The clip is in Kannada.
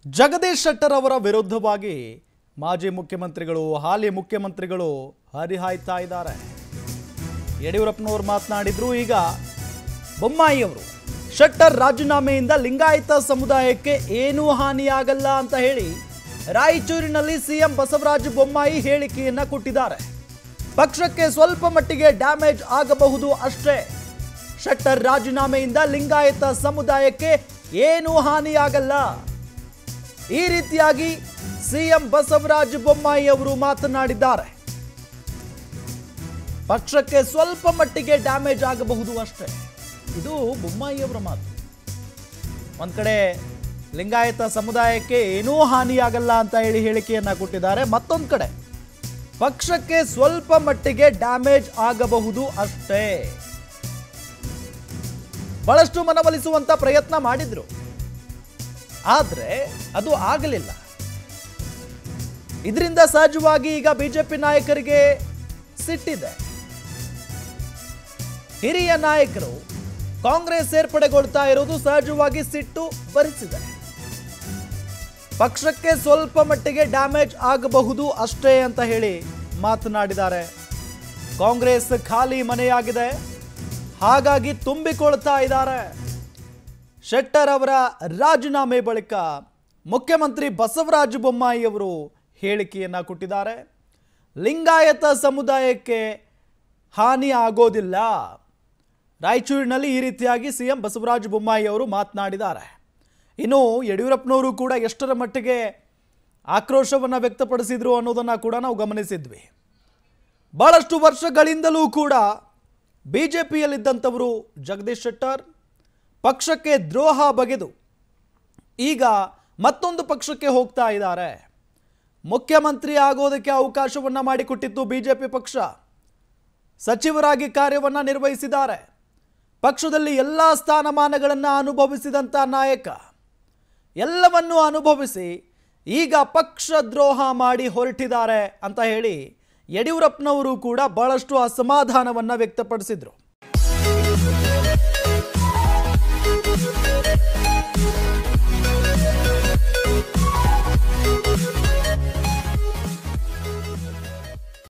ಜಗದೀಶ್ ಶೆಟ್ಟರ್ ಅವರ ವಿರುದ್ಧವಾಗಿ ಮಾಜಿ ಮುಖ್ಯಮಂತ್ರಿಗಳು ಹಾಲಿ ಮುಖ್ಯಮಂತ್ರಿಗಳು ಹರಿಹಾಯ್ತಾ ಇದ್ದಾರೆ ಯಡಿಯೂರಪ್ಪನವರು ಮಾತನಾಡಿದ್ರು ಈಗ ಬೊಮ್ಮಾಯಿ ಅವರು ಶೆಟ್ಟರ್ ರಾಜೀನಾಮೆಯಿಂದ ಲಿಂಗಾಯತ ಸಮುದಾಯಕ್ಕೆ ಏನೂ ಹಾನಿಯಾಗಲ್ಲ ಅಂತ ಹೇಳಿ ರಾಯಚೂರಿನಲ್ಲಿ ಸಿಎಂ ಬಸವರಾಜ ಬೊಮ್ಮಾಯಿ ಹೇಳಿಕೆಯನ್ನ ಕೊಟ್ಟಿದ್ದಾರೆ ಪಕ್ಷಕ್ಕೆ ಸ್ವಲ್ಪ ಮಟ್ಟಿಗೆ ಡ್ಯಾಮೇಜ್ ಆಗಬಹುದು ಅಷ್ಟೇ ಶೆಟ್ಟರ್ ರಾಜೀನಾಮೆಯಿಂದ ಲಿಂಗಾಯತ ಸಮುದಾಯಕ್ಕೆ ಏನೂ ಹಾನಿಯಾಗಲ್ಲ ಈ ರೀತಿಯಾಗಿ ಸಿಎಂ ಬಸವರಾಜ ಬೊಮ್ಮಾಯಿ ಅವರು ಮಾತನಾಡಿದ್ದಾರೆ ಪಕ್ಷಕ್ಕೆ ಸ್ವಲ್ಪ ಮಟ್ಟಿಗೆ ಡ್ಯಾಮೇಜ್ ಆಗಬಹುದು ಅಷ್ಟೇ ಇದು ಬೊಮ್ಮಾಯಿ ಅವರ ಮಾತು ಒಂದ್ ಕಡೆ ಲಿಂಗಾಯತ ಸಮುದಾಯಕ್ಕೆ ಏನೂ ಹಾನಿಯಾಗಲ್ಲ ಅಂತ ಹೇಳಿ ಹೇಳಿಕೆಯನ್ನ ಕೊಟ್ಟಿದ್ದಾರೆ ಮತ್ತೊಂದು ಕಡೆ ಪಕ್ಷಕ್ಕೆ ಸ್ವಲ್ಪ ಮಟ್ಟಿಗೆ ಡ್ಯಾಮೇಜ್ ಆಗಬಹುದು ಅಷ್ಟೇ ಬಹಳಷ್ಟು ಮನವೊಲಿಸುವಂತ ಪ್ರಯತ್ನ ಮಾಡಿದ್ರು ಆದ್ರೆ ಅದು ಆಗಲಿಲ್ಲ ಇದರಿಂದ ಸಹಜವಾಗಿ ಈಗ ಬಿಜೆಪಿ ನಾಯಕರಿಗೆ ಸಿಟ್ಟಿದೆ ಹಿರಿಯ ನಾಯಕರು ಕಾಂಗ್ರೆಸ್ ಸೇರ್ಪಡೆಗೊಳ್ತಾ ಇರೋದು ಸಹಜವಾಗಿ ಸಿಟ್ಟು ಬರಿಸಿದೆ ಪಕ್ಷಕ್ಕೆ ಸ್ವಲ್ಪ ಮಟ್ಟಿಗೆ ಡ್ಯಾಮೇಜ್ ಆಗಬಹುದು ಅಷ್ಟೇ ಅಂತ ಹೇಳಿ ಮಾತನಾಡಿದ್ದಾರೆ ಕಾಂಗ್ರೆಸ್ ಖಾಲಿ ಮನೆಯಾಗಿದೆ ಹಾಗಾಗಿ ತುಂಬಿಕೊಳ್ತಾ ಇದ್ದಾರೆ ಶೆಟ್ಟರ್ ಅವರ ರಾಜೀನಾಮೆ ಬಳಿಕ ಮುಖ್ಯಮಂತ್ರಿ ಬಸವರಾಜ ಬೊಮ್ಮಾಯಿ ಅವರು ಹೇಳಿಕೆಯನ್ನ ಕೊಟ್ಟಿದ್ದಾರೆ ಲಿಂಗಾಯತ ಸಮುದಾಯಕ್ಕೆ ಹಾನಿ ಆಗೋದಿಲ್ಲ ರಾಯಚೂರಿನಲ್ಲಿ ಈ ರೀತಿಯಾಗಿ ಸಿಎಂ ಬಸವರಾಜ ಬೊಮ್ಮಾಯಿ ಅವರು ಮಾತನಾಡಿದ್ದಾರೆ ಇನ್ನು ಯಡಿಯೂರಪ್ಪನವರು ಕೂಡ ಎಷ್ಟರ ಮಟ್ಟಿಗೆ ಆಕ್ರೋಶವನ್ನು ವ್ಯಕ್ತಪಡಿಸಿದ್ರು ಅನ್ನೋದನ್ನು ಕೂಡ ನಾವು ಗಮನಿಸಿದ್ವಿ ಬಹಳಷ್ಟು ವರ್ಷಗಳಿಂದಲೂ ಕೂಡ ಬಿ ಜೆ ಪಿಯಲ್ಲಿದ್ದಂಥವರು ಜಗದೀಶ್ ಶೆಟ್ಟರ್ ಪಕ್ಷಕ್ಕೆ ದ್ರೋಹ ಬಗೆದು ಈಗ ಮತ್ತೊಂದು ಪಕ್ಷಕ್ಕೆ ಹೋಗ್ತಾ ಇದ್ದಾರೆ ಮುಖ್ಯಮಂತ್ರಿ ಆಗೋದಕ್ಕೆ ಅವಕಾಶವನ್ನು ಮಾಡಿಕೊಟ್ಟಿತ್ತು ಬಿಜೆಪಿ ಪಕ್ಷ ಸಚಿವರಾಗಿ ಕಾರ್ಯವನ್ನು ನಿರ್ವಹಿಸಿದ್ದಾರೆ ಪಕ್ಷದಲ್ಲಿ ಎಲ್ಲ ಸ್ಥಾನಮಾನಗಳನ್ನು ಅನುಭವಿಸಿದಂಥ ನಾಯಕ ಎಲ್ಲವನ್ನೂ ಅನುಭವಿಸಿ ಈಗ ಪಕ್ಷ ದ್ರೋಹ ಮಾಡಿ ಹೊರಟಿದ್ದಾರೆ ಅಂತ ಹೇಳಿ ಯಡಿಯೂರಪ್ಪನವರು ಕೂಡ ಬಹಳಷ್ಟು ಅಸಮಾಧಾನವನ್ನು ವ್ಯಕ್ತಪಡಿಸಿದರು